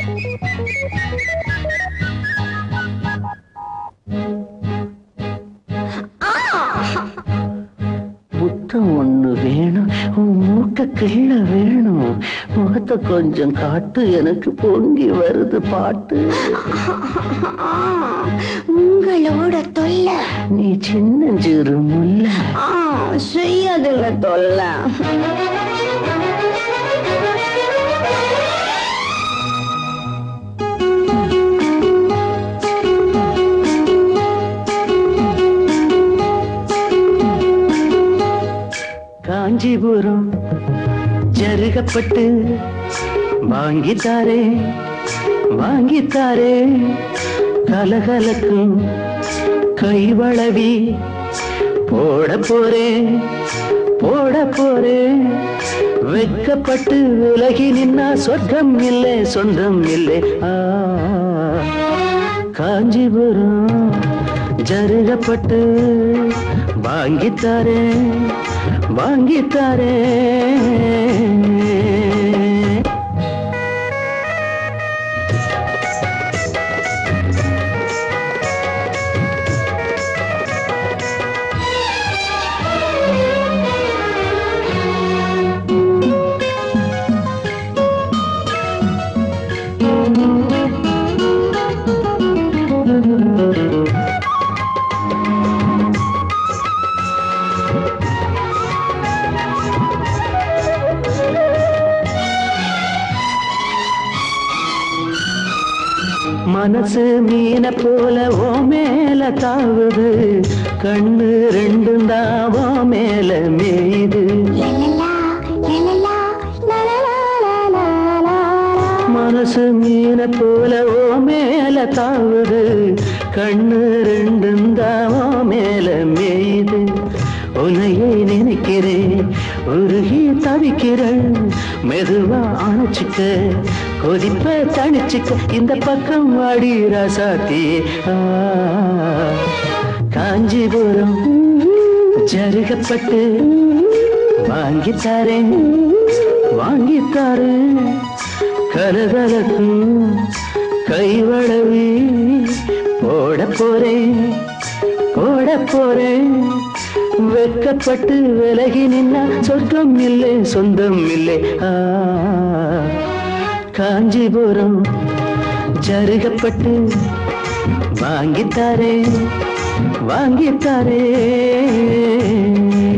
முத்தம் ஒண்ணு வேணும் உன் மூக்க கிள்ள வேணும் முகத்தை கொஞ்சம் காட்டு எனக்கு பொங்கி வருது பாட்டு உங்களோட தொல்லை நீ சின்னஞ்சிறு முல்ல ஆ, செய்யாதுங்க தொல்லை காஞ்சிபுரம் ஜருகப்பட்டு வாங்கித்தாரே வாங்கித்தாரே கலகலக்கும் கைவளவி போட போறேன் போட போறேன் வெட்கப்பட்டு விலகி நின்னா சொர்க்கம் இல்லை சொந்தம் இல்லை ஆ காஞ்சிபுரம் ஜருகப்பட்டு வாங்கித்தாரே வாங்கித்தாரே மனசு மீன போல ஓ மேல தாவுது கண்ணு ரெண்டும் தான் ஓ மேல மேயுது லலலா, லலலா, லலலா, லலலா. மனசு மீன போல ஓ மேல தாவுது கண்ணு ரெண்டும் தான் ஓ மேல மேயுது உன்னையே நினைக்கிறேன் உருகி தவிக்கிறேன் மெதுவா அணைச்சிக்க கொதிப்ப தணிச்சுக்க இந்த பக்கம் வாடி ராசாத்தி ஆ, காஞ்சிபுரம் ஜருகப்பட்டு வாங்கித்தாரேன் வாங்கித்தாரேன் கலகலக்கும் கைவளவி போட போறேன் போட போறேன் வெட்கப்பட்டு விலகி நின்னா சொர்க்கம் இல்லை சொந்தம் இல்லை ஆ, காஞ்சிபுரம் ஜருகப்பட்டு வாங்கித்தாரே வாங்கித்தாரே